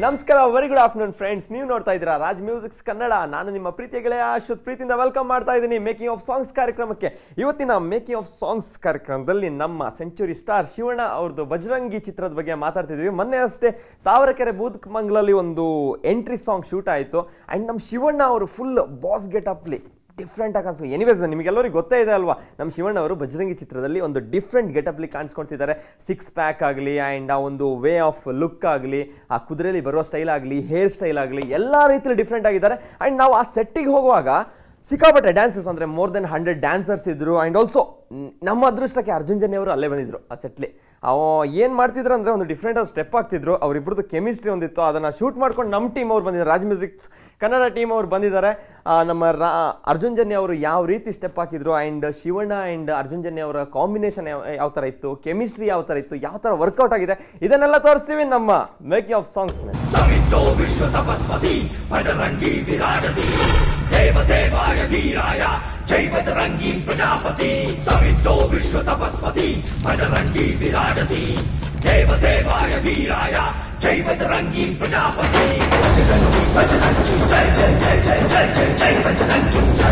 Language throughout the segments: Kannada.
ನಮಸ್ಕಾರ ವೆರಿ ಗುಡ್ ಆಫ್ಟರ್ನೂನ್ ಫ್ರೆಂಡ್ಸ್ ನೀವು ನೋಡ್ತಾ ಇದ್ದೀರಾ ರಾಜ್ ಮ್ಯೂಸಿಕ್ಸ್ ಕನ್ನಡ ನಾನು ನಿಮ್ಮ ಪ್ರೀತಿಯ ಗೆಳೆಯ ಅಶ್ವತ್ ಪ್ರೀತಿಯಿಂದ ವೆಲ್ಕಮ್ ಮಾಡ್ತಾ ಇದ್ದೀನಿ ಮೇಕಿಂಗ್ ಆಫ್ ಸಾಂಗ್ಸ್ ಕಾರ್ಯಕ್ರಮಕ್ಕೆ ಇವತ್ತಿನ ಮೇಕಿಂಗ್ ಆಫ್ ಸಾಂಗ್ಸ್ ಕಾರ್ಯಕ್ರಮದಲ್ಲಿ ನಮ್ಮ ಸೆಂಚುರಿ ಸ್ಟಾರ್ ಶಿವಣ್ಣ ಅವ್ರದ್ದು ಬಜರಂಗಿ ಚಿತ್ರದ ಬಗ್ಗೆ ಮಾತಾಡ್ತಿದ್ವಿ ಮೊನ್ನೆ ಅಷ್ಟೇ ತಾವರೆಕೆರೆ ಬೂದ್ಕಮಂಗ್ಲಲ್ಲಿ ಒಂದು ಎಂಟ್ರಿ ಸಾಂಗ್ ಶೂಟ್ ಆಯಿತು ಆ್ಯಂಡ್ ನಮ್ಮ ಶಿವಣ್ಣ ಅವರು ಫುಲ್ ಬಾಸ್ ಗೆಟ್ ಅಪ್ಲಿ ಡಿಫ್ರೆಂಟ್ ಆಗಿ ಕಾಣಿಸ್ಕೊ ಎನಿವೇಸ್ ನಿಮಗೆಲ್ಲರಿಗೂ ಗೊತ್ತೇ ಇದೆ ಅಲ್ವಾ ನಮ್ಮ ಶಿವಣ್ಣ ಅವರು ಬಜರಂಗಿ ಚಿತ್ರದಲ್ಲಿ ಒಂದು ಡಿಫ್ರೆಂಟ್ ಗೆಟಪ್ಲಿ ಕಾಣಿಸ್ಕೊಳ್ತಿದ್ದಾರೆ ಸಿಕ್ಸ್ ಪ್ಯಾಕ್ ಆಗಲಿ ಆ್ಯಂಡ್ ಆ ಒಂದು ವೇ ಆಫ್ ಲುಕ್ ಆಗಲಿ ಆ ಕುದುರೆಯಲ್ಲಿ ಬರೋ ಸ್ಟೈಲ್ ಆಗಲಿ ಹೇರ್ ಸ್ಟೈಲ್ ಆಗಲಿ ಎಲ್ಲ ರೀತಿಯಲ್ಲಿ ಡಿಫ್ರೆಂಟ್ ಆಗಿದ್ದಾರೆ ಆ್ಯಂಡ್ ನಾವು ಆ ಸೆಟ್ಟಿಗೆ ಹೋಗುವಾಗ ಸಿಕ್ಕಾಪಟ್ಟೆ ಡ್ಯಾನ್ಸಸ್ ಅಂದರೆ ಮೋರ್ ದೆನ್ ಹಂಡ್ರೆಡ್ ಡ್ಯಾನ್ಸರ್ಸ್ ಇದ್ರು ಆ್ಯಂಡ್ ಆಲ್ಸೋ ನಮ್ಮ ಅದೃಷ್ಟಕ್ಕೆ ಅರ್ಜುನ್ ಜನ್ಯ ಅವರು ಅಲ್ಲೇ ಬಂದಿದ್ರು ಆ ಸೆಟ್ಲಿ ಅವ ಏನು ಮಾಡ್ತಿದ್ರು ಅಂದರೆ ಒಂದು ಡಿಫ್ರೆಂಟ್ ಆಗಿ ಸ್ಟೆಪ್ ಆಗ್ತಿದ್ರು ಅವರಿಬ್ಬರದ್ದು ಕೆಮಿಸ್ಟ್ರಿ ಒಂದಿತ್ತು ಅದನ್ನು ಶೂಟ್ ಮಾಡ್ಕೊಂಡು ನಮ್ಮ ಟೀಮ್ ಅವ್ರು ಬಂದಿದ್ದಾರೆ ರಾಜ್ ಮ್ಯೂಸಿಕ್ಸ್ ಕನ್ನಡ ಟೀಮ್ ಅವ್ರು ಬಂದಿದ್ದಾರೆ ಆ, ನಮ್ಮ ರಾ ಅರ್ಜುನ್ ಜನ್ಯ ಅವರು ಯಾವ ರೀತಿ ಸ್ಟೆಪ್ ಹಾಕಿದ್ರು ಆ್ಯಂಡ್ ಶಿವಣ್ಣ ಆ್ಯಂಡ್ ಅರ್ಜುನ್ ಜನ್ಯ ಅವರ ಕಾಂಬಿನೇಷನ್ ಯಾವ ಯಾವ ಥರ ಇತ್ತು ಕೆಮಿಸ್ಟ್ರಿ ಯಾವ ಥರ ಇತ್ತು ಯಾವ ಥರ ವರ್ಕೌಟ್ ಆಗಿದೆ ಇದನ್ನೆಲ್ಲ ತೋರಿಸ್ತೀವಿ ನಮ್ಮ ಮೇಕಿಂಗ್ ಆಫ್ ಸಾಂಗ್ಸ್ ಸವಿತೋ ವಿಶ್ವ ತಪಸ್ಪತಿ ಭಜರಂಗಿ ವಿರಾಜತಿ ದೇವದೇವಾಯ ವೀರಾಯ ಜೈ ಬಜರಂಗಿ ಪ್ರಜಾಪತಿ ಸವಿತೋ ವಿಶ್ವ ತಪಸ್ಪತಿ ಭಜರಂಗಿ ವಿರಾಜತಿ ದೇವದೇವಾಯ ವೀರಾಯ ಜೈ ಬಜರಂಗಿ ಪ್ರಜಾಪತಿ ಬಜರಂಗಿ ಬಜರಂಗಿ ಜೈ ಜೈ ಜೈ ಜೈ ಜೈ ಜೈ ಜೈ ಬಜರಂಗಿ ಜೈ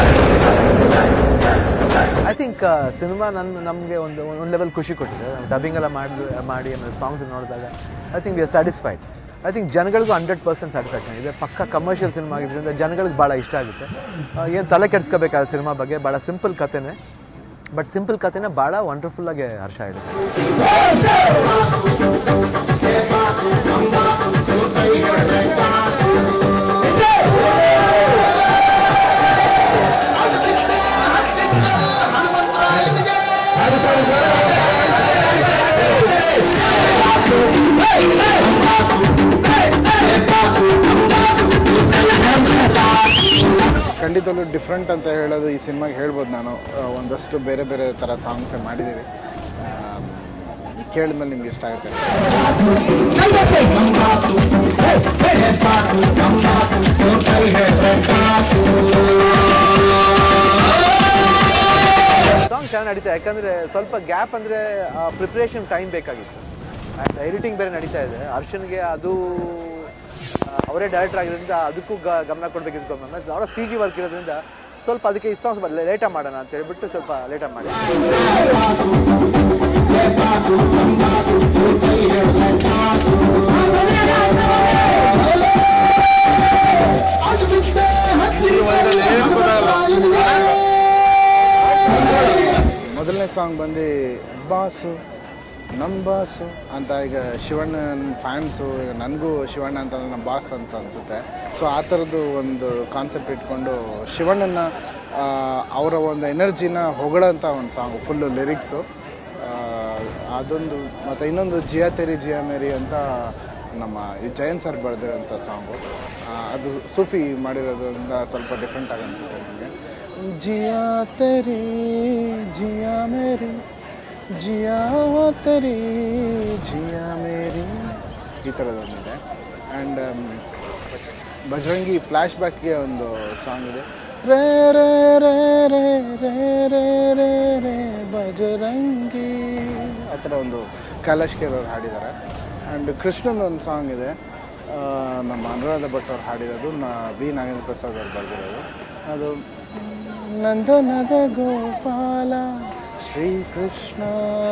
ಐ ಥಿಂಕ್ ಸಿನಿಮಾ ನನ್ನ ನಮಗೆ ಒಂದು ಒಂದು ಲೆವೆಲ್ ಖುಷಿ ಕೊಟ್ಟಿದೆ ಡಬ್ಬಿಂಗ್ ಎಲ್ಲ ಮಾಡಿ ಮಾಡಿ ಆಮೇಲೆ ಸಾಂಗ್ಸ್ ನೋಡಿದಾಗ I think we are satisfied I think ಜನಗಳಿಗೂ ಹಂಡ್ರೆಡ್ ಪರ್ಸೆಂಟ್ ಸ್ಯಾಟಿಸ್ಫ್ಯಾಕ್ಷನ್ ಇದೆ ಪಕ್ಕ ಕಮರ್ಷಿಯಲ್ ಸಿನಿಮಾ ಆಗಿದ್ದರಿಂದ ಜನಗಳಿಗೆ ಭಾಳ ಇಷ್ಟ ಆಗುತ್ತೆ ಏನು ತಲೆ ಕೆಡಿಸ್ಕೋಬೇಕಾದ ಸಿನಿಮಾ ಬಗ್ಗೆ ಭಾಳ ಸಿಂಪಲ್ ಕಥೆನೇ ಬಟ್ ಸಿಂಪಲ್ ಕಥೆನೇ ಭಾಳ ವಂಡರ್ಫುಲ್ಲಾಗಿ ಹರ್ಷ ಇದೆ ಖಂಡಿತವಾಗ್ಲೂ ಡಿಫ್ರೆಂಟ್ ಅಂತ ಹೇಳೋದು ಈ ಸಿನಿಮಾಗೆ ಹೇಳ್ಬೋದು ನಾನು ಆ, ಒಂದಷ್ಟು ಬೇರೆ ಬೇರೆ ಥರ ಸಾಂಗ್ಸೇ ಮಾಡಿದ್ದೀವಿ ಕೇಳಿದ್ಮೇಲೆ ನಿಮ್ಗೆ ಇಷ್ಟ ಆಗುತ್ತೆ ಸಾಂಗ್ ಚೆನ್ನಾಗಿ ನಡೀತಾ ಯಾಕಂದರೆ ಸ್ವಲ್ಪ ಗ್ಯಾಪ್ ಅಂದರೆ ಪ್ರಿಪ್ರೇಷನ್ ಟೈಮ್ ಬೇಕಾಗಿತ್ತು ಆ್ಯಂಡ್ ಎಡಿಟಿಂಗ್ ಬೇರೆ ನಡೀತಾ ಇದೆ ಹರ್ಷನ್ಗೆ ಅದು ಆ, ಅವರೇ ಡೈರೆಕ್ಟರ್ ಆಗಿರೋದ್ರಿಂದ ಅದಕ್ಕೂ ಗ- ಗಮನ ಕೊಡಬೇಕಿತ್ತು ಮ್ಯಾಮ್ ಅವರ ಸಿ ಜಿ ವರ್ಕ್ ಇರೋದ್ರಿಂದ ಸ್ವಲ್ಪ ಅದಕ್ಕೆ ಈ ಸಾಂಗ್ ಸ್ವಲ್ಪ ಲೇಟಾಗಿ ಮಾಡೋಣ ಅಂತ ಹೇಳ್ಬಿಟ್ಟು ಸ್ವಲ್ಪ ಲೇಟಾಗಿ ಮಾಡಿ ಮೊದಲನೇ ಸಾಂಗ್ ಬಂದು ಬಾಸು ನಮ್ಮ ಬಾಸು ಅಂತ ಈಗ ಶಿವಣ್ಣನ ಫ್ಯಾನ್ಸು ಈಗ ನನಗೂ ಶಿವಣ್ಣ ಅಂತಂದ್ರೆ ನಮ್ಮ ಬಾಸ್ ಅಂತ ಅನಿಸುತ್ತೆ ಸೊ ಆ ಥರದ್ದು ಒಂದು ಕಾನ್ಸೆಪ್ಟ್ ಇಟ್ಕೊಂಡು ಶಿವಣ್ಣನ ಆ, ಅವರ ಒಂದು ಎನರ್ಜಿನ ಹೊಗಳಂಥ ಒಂದು ಸಾಂಗು ಫುಲ್ಲು ಲಿರಿಕ್ಸು ಅದೊಂದು ಮತ್ತು ಇನ್ನೊಂದು ಜಿಯಾ ತೆರಿ ಜಿಯಾ ಮೇರಿ ಅಂತ ನಮ್ಮ ಈ ಜಯಂತ್ ಸರ್ ಬರೆದಿರೋಂಥ ಸಾಂಗು ಅದು ಸೂಫಿ ಮಾಡಿರೋದ್ರಿಂದ ಸ್ವಲ್ಪ ಡಿಫ್ರೆಂಟ್ ಆಗಿ ಅನಿಸುತ್ತೆ ನನಗೆ ಜಿಯಾ ತೆರಿ ಜಿಯಾ ಮೇರಿ ಜಿಯಾ ತೆರಿ ಜಿಯಾ ಮೇರಿ ಈ ಥರದೊಂದಿದೆ ಆ್ಯಂಡ್ ಬಜರಂಗಿ ಫ್ಲ್ಯಾಶ್ ಬ್ಯಾಕ್ಗೆ ಒಂದು ಸಾಂಗ್ ಇದೆ ರೇ ರೇ ರೇ ರೇ ರೇ ರೇ ರೇ ರೇ ಬಜರಂಗಿ ಆ ಥರ ಒಂದು ಕೈಲಾಶ್ ಕೇರ್ ಅವ್ರು ಹಾಡಿದ್ದಾರೆ ಆ್ಯಂಡ್ ಕೃಷ್ಣನ್ ಒಂದು ಸಾಂಗ್ ಇದೆ ಆ, ನಮ್ಮ ಅನುರಾಧ ಭಟ್ ಅವ್ರು ಹಾಡಿರೋದು ನಾ ಬಿ ನಾಗೇಂದ್ರ ಪ್ರಸಾದ್ ಅವ್ರು ಬರೆದಿರೋದು ಅದು ನಂದನದ ಗೋಪಾಲ ಶ್ರೀಕೃಷ್ಣ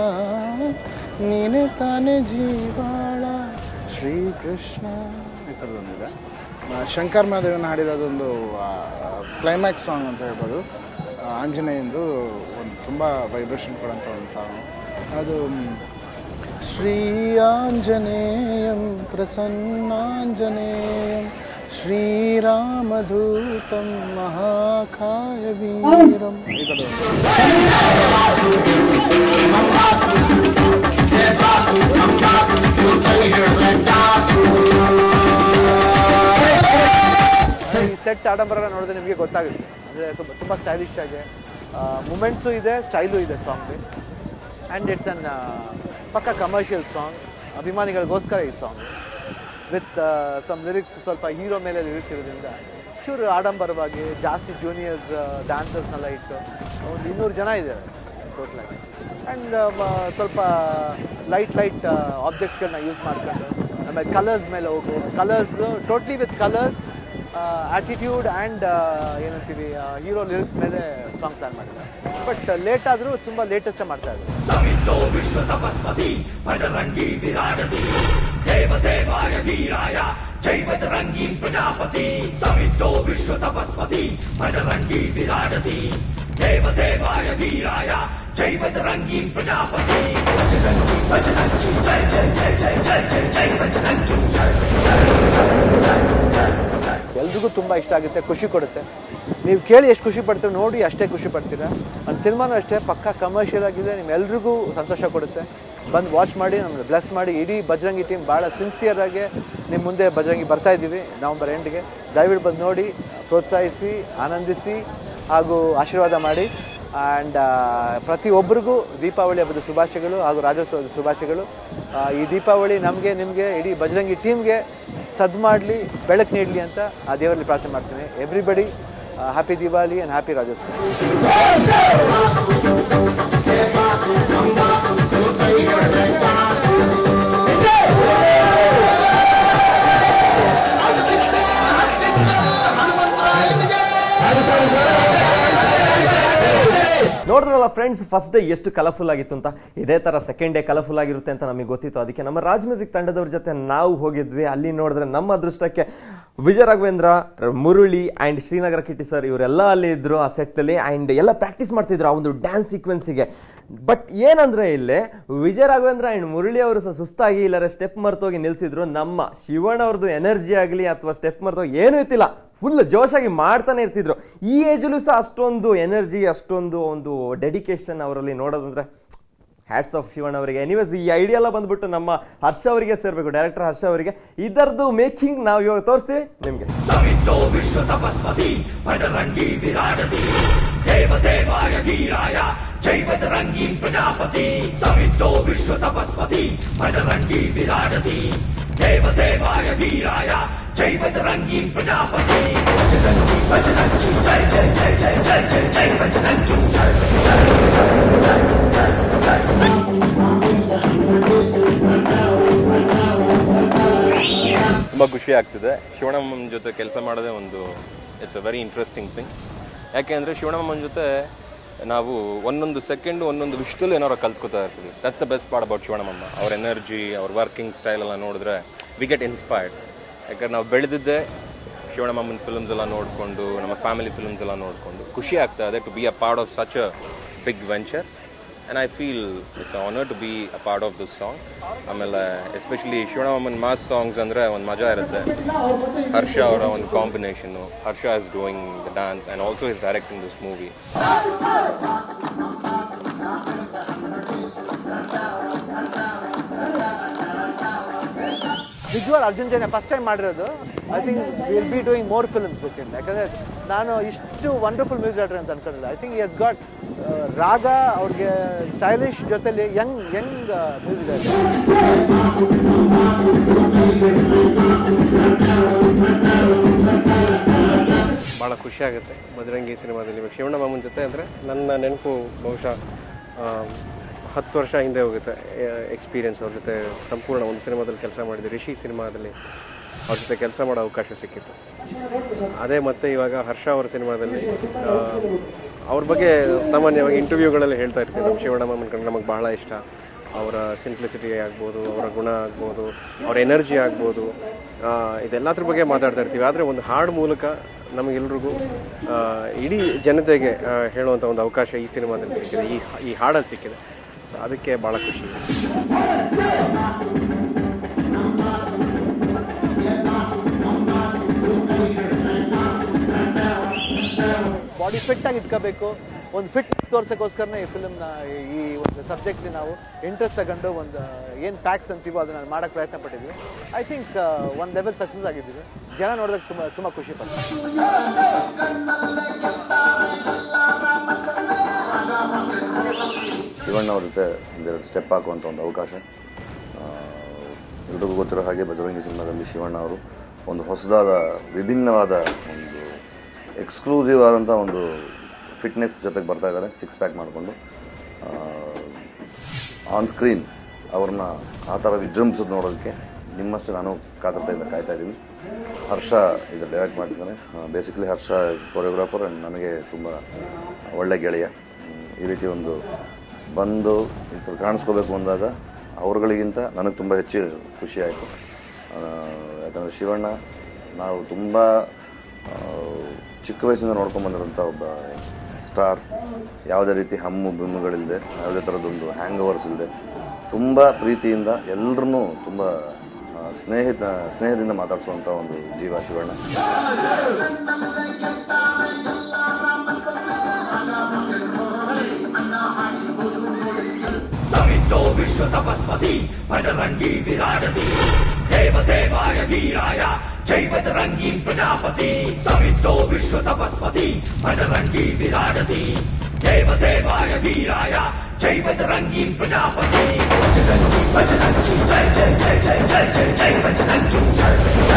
ನೀನೆ ತಾನೇ ಜೀವಾಳ ಶ್ರೀಕೃಷ್ಣ ಈ ಥರದೊಂದಿದೆ ಆ, ಶಂಕರ್ ಮಹಾದೇವನ ಹಾಡಿರೋದೊಂದು ಕ್ಲೈಮ್ಯಾಕ್ಸ್ ಸಾಂಗ್ ಅಂತ ಹೇಳ್ಬೋದು ಆ, ಆಂಜನೇಯಂದು ಒಂದು ತುಂಬ ವೈಬ್ರೇಷನ್ ಕೊಡೋಂಥ ಒಂದು ಸಾಂಗು ಅದು ಮ್, ಶ್ರೀ ಆಂಜನೇಯಂ ಪ್ರಸನ್ನಾಂಜನೇಯಂ ಶ್ರೀರಾಮದೂತಂ ಮಹಾಕಾಯ ವೀರಂ ಈ ಥರದೊಂದು ಈ ಸೆಟ್ ಆಡಂಬರ ನೋಡಿದ್ರೆ ನಿಮಗೆ ಗೊತ್ತಾಗುತ್ತೆ ಅಂದರೆ ಸ್ವಲ್ಪ ತುಂಬ ಸ್ಟೈಲಿಶ್ ಆಗಿ ಮೂಮೆಂಟ್ಸು ಇದೆ ಸ್ಟೈಲು ಇದೆ ಸಾಂಗ್ ಆ್ಯಂಡ್ ಇಟ್ಸ್ ಅನ್ ಪಕ್ಕ ಕಮರ್ಷಿಯಲ್ ಸಾಂಗ್ ಅಭಿಮಾನಿಗಳಿಗೋಸ್ಕರ ಈ ಸಾಂಗ್ ವಿತ್ ಸಮ್ ಲಿರಿಕ್ಸ್ ಸ್ವಲ್ಪ ಹೀರೋ ಮೇಲೆ ಲಿರಿಕ್ಸ್ ಇರೋದ್ರಿಂದ ಚೂರು ಆಡಂಬರವಾಗಿ ಜಾಸ್ತಿ ಜೂನಿಯರ್ಸ್ ಡ್ಯಾನ್ಸರ್ಸ್ನೆಲ್ಲ ಇಟ್ಟು ಒಂದು ಇನ್ನೂರು ಜನ ಇದ್ದಾರೆ ಟೋಟಲಾಗಿ ಆ್ಯಂಡ್ ಸ್ವಲ್ಪ ಲೈಟ್ ಲೈಟ್ ಆಬ್ಜೆಕ್ಟ್ಸ್ಗಳನ್ನ ಯೂಸ್ ಮಾಡ್ಕೊಂಡು ಆಮೇಲೆ ಕಲರ್ಸ್ ಮೇಲೆ ಹೋಗು colours totally with colours attitude and ಏನಂತೀವಿ ಹೀರೋ ಲಿರಿಕ್ಸ್ ಮೇಲೆ ಸಾಂಗ್ ಪ್ಲಾನ್ ಮಾಡಿದ್ದಾರೆ ಬಟ್ ಲೇಟ್ ಆದರೂ ತುಂಬ ಲೇಟೆಸ್ಟೇ ಮಾಡ್ತಾ ಇದ್ದಾರೆ समितो विश्व तपस्पति भजरंगी विराजति देव देवाय वीराय जय बजरंगी प्रजापति समितो विश्व तपस्पति भजरंगी विराजति देव देवाय वीराय जय बजरंगी प्रजापति बजरंगी बजरंगी जय जय जय जय जय जय जय बजरंगी जय ಎಲ್ರಿಗೂ ತುಂಬ ಇಷ್ಟ ಆಗುತ್ತೆ ಖುಷಿ ಕೊಡುತ್ತೆ ನೀವು ಕೇಳಿ ಎಷ್ಟು ಖುಷಿ ಪಡ್ತೀರ ನೋಡಿ ಅಷ್ಟೇ ಖುಷಿ ಪಡ್ತೀರಾ ಒಂದು ಸಿನಿಮಾನೂ ಅಷ್ಟೇ ಪಕ್ಕಾ ಕಮರ್ಷಿಯಲ್ ಆಗಿದೆ ನಿಮ್ಮೆಲ್ರಿಗೂ ಸಂತೋಷ ಕೊಡುತ್ತೆ ಬಂದು ವಾಚ್ ಮಾಡಿ ನಮ್ಮನ್ನು ಬ್ಲೆಸ್ ಮಾಡಿ ಇಡೀ ಬಜರಂಗಿ ಟೀಮ್ ಭಾಳ ಸಿನ್ಸಿಯರ್ ಆಗಿ ನಿಮ್ಮ ಮುಂದೆ ಬಜರಂಗಿ ಬರ್ತಾ ಇದ್ದೀವಿ ನವಂಬರ್ ಎಂಡ್ಗೆ ದಯವಿಟ್ಟು ಬಂದು ನೋಡಿ ಪ್ರೋತ್ಸಾಹಿಸಿ ಆನಂದಿಸಿ ಹಾಗೂ ಆಶೀರ್ವಾದ ಮಾಡಿ ಆ್ಯಂಡ್ ಪ್ರತಿಯೊಬ್ಬರಿಗೂ ದೀಪಾವಳಿ ಹಬ್ಬದ ಶುಭಾಶಯಗಳು ಹಾಗೂ ರಾಜ್ಯೋತ್ಸವದ ಶುಭಾಶಯಗಳು ಆ, ಈ ದೀಪಾವಳಿ ನಮಗೆ ನಿಮಗೆ ಇಡೀ ಬಜರಂಗಿ ಟೀಮ್ಗೆ ಸದ್ ಮಾಡಲಿ ಬೆಳಕು ನೀಡಲಿ ಅಂತ ಆ ದೇವರಲ್ಲಿ ಪ್ರಾರ್ಥನೆ ಮಾಡ್ತೀನಿ everybody happy Diwali and happy Rajyotsava ನೋಡಿದ್ರಲ್ಲ ಫ್ರೆಂಡ್ಸ್ ಫಸ್ಟ್ ಡೇ ಎಷ್ಟು ಕಲರ್ಫುಲ್ ಆಗಿತ್ತು ಅಂತ ಇದೇ ತರ ಸೆಕೆಂಡ್ ಡೇ ಕಲರ್ಫುಲ್ ಆಗಿರುತ್ತೆ ಅಂತ ನಮಗೆ ಗೊತ್ತಿತ್ತು ಅದಕ್ಕೆ ನಮ್ಮ ರಾಜ್ ಮ್ಯೂಸಿಕ್ ತಂಡದವ್ರ ಜೊತೆ ನಾವು ಹೋಗಿದ್ವಿ ಅಲ್ಲಿ ನೋಡಿದ್ರೆ ನಮ್ಮ ಅದೃಷ್ಟಕ್ಕೆ ವಿಜಯ ರಾಘವೇಂದ್ರ ಮುರಳಿ ಆ್ಯಂಡ್ ಶ್ರೀನಗರ ಕಿಟ್ಟಿ ಸರ್ ಇವರೆಲ್ಲ ಅಲ್ಲಿ ಇದ್ರು ಆ ಸೆಟ್ಟಲ್ಲಿ ಆ್ಯಂಡ್ ಎಲ್ಲ ಪ್ರಾಕ್ಟೀಸ್ ಮಾಡ್ತಿದ್ರು ಆ ಒಂದು ಡ್ಯಾನ್ಸ್ ಸೀಕ್ವೆನ್ಸಿಗೆ ಬಟ್ ಏನಂದ್ರೆ ಇಲ್ಲಿ ವಿಜಯ ರಾಘವೇಂದ್ರ ಆ್ಯಂಡ್ ಮುರಳಿ ಅವರು ಸಹ ಸುಸ್ತಾಗಿ ಇಲ್ಲರ ಸ್ಟೆಪ್ ಮರ್ತೋಗಿ ನಿಲ್ಸಿದ್ರು ನಮ್ಮ ಶಿವಣ್ಣ ಅವ್ರದ್ದು ಎನರ್ಜಿ ಆಗಲಿ ಅಥವಾ ಸ್ಟೆಪ್ ಮರ್ತೋಗಿ ಏನೂ ಇತ್ತಿಲ್ಲ ಫುಲ್ ಜೋಶಾಗಿ ಮಾಡ್ತಾನೆ ಇರ್ತಿದ್ರು ಈ ಏಜಲ್ಲೂ ಸಹ ಅಷ್ಟೊಂದು ಎನರ್ಜಿ ಅಷ್ಟೊಂದು ಒಂದು ಡೆಡಿಕೇಶನ್ ಅವರಲ್ಲಿ ನೋಡೋದಂದ್ರೆ ಹ್ಯಾಟ್ಸ್ ಆಫ್ ಶಿವಣ್ಣ ಅವರಿಗೆ ಎನಿವೇಸ್ ಈ ಐಡಿಯಾ ಎಲ್ಲ ಬಂದ್ಬಿಟ್ಟು ನಮ್ಮ ಹರ್ಷ ಅವರಿಗೆ ಸೇರ್ಬೇಕು ಡೈರೆಕ್ಟರ್ ಹರ್ಷ ಅವರಿಗೆ ಇದರದ್ದು ಮೇಕಿಂಗ್ ನಾವು ಇವಾಗ ತೋರಿಸ್ತೀವಿ ನಿಮಗೆ समितो विश्व तपस्पति भजरंगी विराजति देव देवाय वीराय जय बजरंगी प्रजापति समितो विश्व तपस्पति भजरंगी विराजति देव देवाय वीराय जय बजरंगी प्रजापति बजरंगी बजरंगी जय जय जय जय जय जय जय बजरंगी जय जय ತುಂಬ ಖುಷಿ ಆಗ್ತಿದೆ ಶಿವಣ್ಣಮ್ಮನ ಜೊತೆ ಕೆಲಸ ಮಾಡೋದೇ ಒಂದು it's a very interesting thing ಯಾಕೆ ಅಂದರೆ ಶಿವಣ್ಣಮ್ಮನ ಜೊತೆ ನಾವು ಒಂದೊಂದು ಸೆಕೆಂಡು ಒಂದೊಂದು ವಿಷಯದಲ್ಲಿ ಏನಾರು ಕಲ್ತ್ಕೊತಾ ಇರ್ತೀವಿ that's the best part about ಶಿವಣ್ಣಮ್ಮ ಅವ್ರ ಎನರ್ಜಿ ಅವ್ರ ವರ್ಕಿಂಗ್ ಸ್ಟೈಲ್ ಎಲ್ಲ ನೋಡಿದ್ರೆ ವಿ ಗೆಟ್ ಇನ್ಸ್ಪೈರ್ಡ್ ಯಾಕಂದ್ರೆ ನಾವು ಬೆಳೆದಿದ್ದೆ ಶಿವಣ್ಣಮ್ಮನ ಫಿಲ್ಮ್ಸ್ ಎಲ್ಲ ನೋಡಿಕೊಂಡು ನಮ್ಮ ಫ್ಯಾಮಿಲಿ ಫಿಲ್ಮ್ಸ್ ಎಲ್ಲ ನೋಡಿಕೊಂಡು ಖುಷಿ ಆಗ್ತಾ ಇದೆ to be a part of such a big venture and I feel it's honour to be a part of this song ಆಮೇಲೆ ಎಸ್ಪೆಷಲಿ ಶಿವಣ್ಣಮ್ಮನ ಮಾಸ್ ಸಾಂಗ್ಸ್ ಅಂದರೆ ಒಂದು ಮಜಾ ಇರುತ್ತೆ ಹರ್ಷ ಅವರ ಒಂದು combination Harsha is doing the dance and also is directing this movie ನಿಜವಾಗ್ ಅರ್ಜುನ್ ಜೈನ ಫಸ್ಟ್ ಟೈಮ್ ಮಾಡಿರೋದು I think will be doing more films with in ಯಾಕಂದರೆ ನಾನು ಇಷ್ಟು ವಂಡರ್ಫುಲ್ ಮ್ಯೂಸಿಕ್ ಡೈರೆಕ್ಟರ್ ಅಂತ ಅನ್ಕೊಂಡಿಲ್ಲ ಐ ಥಿಂಕ್ ಎಸ್ ಗಾಟ್ ರಾಗ ಅವ್ರಿಗೆ ಸ್ಟೈಲಿಶ್ ಜೊತೆಲಿ ಯಂಗ್ ಯಂಗ್ ಮ್ಯೂಸಿಕ್ ಡೈರೆಕ್ಟರ್ ಭಾಳ ಖುಷಿ ಆಗುತ್ತೆ ಬಜರಂಗಿ ಸಿನಿಮಾದಲ್ಲಿ ಇವಾಗ ಶಿವಣ್ಣ ಮಾಮನ ಜೊತೆ ಅಂದರೆ ನನ್ನ ನೆನಪು ಬಹುಶಃ ಆ, ಹತ್ತು ವರ್ಷ ಹಿಂದೆ ಹೋಗುತ್ತೆ ಎಕ್ಸ್ಪೀರಿಯನ್ಸ್ ಅವ್ರ ಜೊತೆ ಸಂಪೂರ್ಣ ಒಂದು ಸಿನಿಮಾದಲ್ಲಿ ಕೆಲಸ ಮಾಡಿದ್ದೆ ರಿಷಿ ಸಿನಿಮಾದಲ್ಲಿ ಅವ್ರ ಜೊತೆ ಕೆಲಸ ಮಾಡೋ ಅವಕಾಶ ಸಿಕ್ಕಿತ್ತು ಅದೇ ಮತ್ತೆ ಇವಾಗ ಹರ್ಷ ಅವರ ಸಿನಿಮಾದಲ್ಲಿ ಆ, ಅವ್ರ ಬಗ್ಗೆ ಸಾಮಾನ್ಯವಾಗಿ ಇಂಟರ್ವ್ಯೂಗಳಲ್ಲಿ ಹೇಳ್ತಾ ಇರ್ತೀವಿ ನಮ್ಮ ಶಿವಣ್ಣ ಮಾಮನ ಕಂಡು ನಮಗೆ ಬಹಳ ಇಷ್ಟ ಅವರ ಸಿಂಪ್ಲಿಸಿಟಿ ಆಗ್ಬೋದು ಅವರ ಗುಣ ಆಗ್ಬೋದು ಅವರ ಎನರ್ಜಿ ಆಗ್ಬೋದು ಆ, ಇದೆಲ್ಲದ್ರ ಬಗ್ಗೆ ಮಾತಾಡ್ತಾ ಇರ್ತೀವಿ ಆದರೆ ಒಂದು ಹಾಡು ಮೂಲಕ ನಮಗೆಲ್ರಿಗೂ ಆ, ಇಡೀ ಜನತೆಗೆ ಆ, ಹೇಳುವಂಥ ಒಂದು ಅವಕಾಶ ಈ ಸಿನಿಮಾದಲ್ಲಿ ಸಿಕ್ಕಿದೆ ಈ ಈ ಹಾಡಲ್ಲಿ ಸಿಕ್ಕಿದೆ ಸೊ ಅದಕ್ಕೆ ಭಾಳ ಖುಷಿ ಇದೆ ಬಾಡಿ ಫಿಟ್ ಆಗಿ ಇಟ್ಕೋಬೇಕು ಒಂದು ಫಿಟ್ ತೋರ್ಸೋಕ್ಕೋಸ್ಕರನೇ ಈ ಫಿಲ್ಮ್ನ ಈ ಒಂದು ಸಬ್ಜೆಕ್ಟ್ಗೆ ನಾವು ಇಂಟ್ರೆಸ್ಟ್ ತಗೊಂಡು ಒಂದು ಏನು ಪ್ಯಾಕ್ಸ್ ಅಂತೀವೋ ಅದನ್ನ ಮಾಡೋಕ್ಕೆ ಪ್ರಯತ್ನ ಪಟ್ಟಿದ್ವಿ ಐ ಥಿಂಕ್ ಒಂದು ಲೆವೆಲ್ ಸಕ್ಸಸ್ ಆಗಿದ್ದೀವಿ ಜನ ನೋಡೋದಕ್ಕೆ ತುಂಬ ತುಂಬ ಖುಷಿ ಪಡ್ತಾರೆ ಶಿವಣ್ಣ ಅವ್ರ ಜೊತೆ ಒಂದೆರಡು ಸ್ಟೆಪ್ ಹಾಕುವಂಥ ಒಂದು ಅವಕಾಶ ಆ, ಎಲ್ರಿಗೂ ಗೊತ್ತಿರೋ ಹಾಗೆ ಬಜರಂಗಿ ಸಿನಿಮಾದಲ್ಲಿ ಶಿವಣ್ಣ ಅವರು ಒಂದು ಹೊಸದಾದ ವಿಭಿನ್ನವಾದ ಒಂದು ಎಕ್ಸ್ಕ್ಲೂಸಿವ್ ಆದಂಥ ಒಂದು ಫಿಟ್ನೆಸ್ ಜೊತೆಗೆ ಬರ್ತಾ ಇದ್ದಾರೆ ಸಿಕ್ಸ್ ಪ್ಯಾಕ್ ಮಾಡಿಕೊಂಡು ಆನ್ ಸ್ಕ್ರೀನ್ ಅವ್ರನ್ನ ಆ ಥರ ವಿಜೃಂಭಿಸೋದು ನೋಡೋದಕ್ಕೆ ನಿಮ್ಮಷ್ಟೇ ನಾನು ಕಾತರತೆಯಿಂದ ಕಾಯ್ತಾ ಇದ್ದೀನಿ ಹರ್ಷ ಇದು ಡೈರೆಕ್ಟ್ ಮಾಡ್ತಿದ್ದಾನೆ ಬೇಸಿಕಲಿ ಹರ್ಷ ಕೊರಿಯೋಗ್ರಾಫರ್ ಆ್ಯಂಡ್ ನನಗೆ ತುಂಬ ಒಳ್ಳೆ ಗೆಳೆಯ ಹ್ಮ್, ಈ ರೀತಿ ಒಂದು ಬಂದು ಈ ಥರ ಕಾಣಿಸ್ಕೋಬೇಕು ಅಂದಾಗ ಅವ್ರುಗಳಿಗಿಂತ ನನಗೆ ತುಂಬ ಹೆಚ್ಚು ಖುಷಿ ಆಯಿತು ಯಾಕಂದರೆ ಶಿವಣ್ಣ ನಾವು ತುಂಬ ಆ, ಚಿಕ್ಕ ವಯಸ್ಸಿಂದ ನೋಡ್ಕೊಂಬಂದಿರೋಂಥ ಒಬ್ಬ ಸ್ಟಾರ್ ಯಾವುದೇ ರೀತಿ ಹಮ್ಮು ಬಿಮ್ಮುಗಳಿಲ್ಲದೆ ಯಾವುದೇ ಥರದೊಂದು ಹ್ಯಾಂಗ್ ಓವರ್ಸ್ ಇಲ್ಲದೆ ತುಂಬ ಪ್ರೀತಿಯಿಂದ ಎಲ್ಲರನ್ನೂ ತುಂಬ ಆ, ಸ್ನೇಹಿತ ಸ್ನೇಹದಿಂದ ಮಾತಾಡಿಸುವಂಥ ಒಂದು ಜೀವ ಶಿವಣ್ಣ समितो विश्व तपस्पति भजरंगी विराजति देवदेवाय वीराय जय बजरंगी प्रजापति समितो विश्व तपस्पति भजरंगी विराजति देवदेवाय वीराय जय बजरंगी प्रजापति बजरंगी बजरंगी जय जय जय जय जय जय जय बजरंगी जय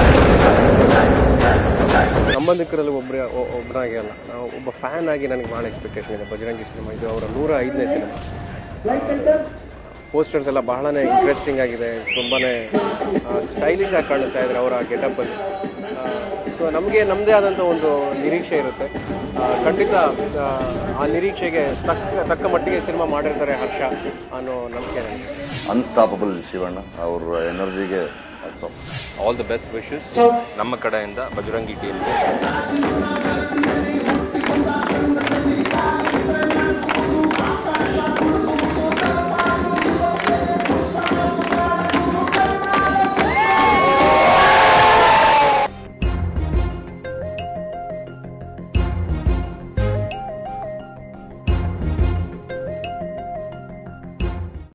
ಸಂಬಂಧಿಕರಲ್ಲಿ ಒಬ್ಬರ ಒಬ್ಬರಾಗಿ ಅಲ್ಲ ನಾವು ಒಬ್ಬ ಫ್ಯಾನ್ ಆಗಿ ನನಗೆ ಭಾಳ ಎಕ್ಸ್ಪೆಕ್ಟೇಷನ್ ಇದೆ ಬಜರಂಗಿ ಸಿನಿಮಾ ಇದು ಅವರ ನೂರ ಐದನೇ ಸಿನಿಮಾ ಪೋಸ್ಟರ್ಸ್ ಎಲ್ಲ ಬಹಳನೇ ಇಂಟ್ರೆಸ್ಟಿಂಗ್ ಆಗಿದೆ ತುಂಬಾ ಸ್ಟೈಲಿಶ್ ಆಗಿ ಕಾಣಿಸ್ತಾ ಇದ್ದಾರೆ ಅವರ ಗೆಟಪ್ಪಲ್ಲಿ ಸೊ ನಮಗೆ ನಮ್ಮದೇ ಆದಂಥ ಒಂದು ನಿರೀಕ್ಷೆ ಇರುತ್ತೆ ಆ, ಖಂಡಿತ ಆ, ಆ ನಿರೀಕ್ಷೆಗೆ ತಕ್ಕ ತಕ್ಕ ಮಟ್ಟಿಗೆ ಸಿನಿಮಾ ಮಾಡಿರ್ತಾರೆ ಹರ್ಷ ಅನ್ನೋ ನಂಬಿಕೆ ನನಗೆ ಅನ್ಸ್ಟಾಪಬಲ್ ಶಿವಣ್ಣ ಅವ್ರ ಎನರ್ಜಿಗೆ ಆಲ್ ದ ಬೆಸ್ಟ್ ವಿಶಸ್ ನಮ್ಮ ಕಡೆಯಿಂದ ಬಜರಂಗಿ ಟೀಮ್ಗೆ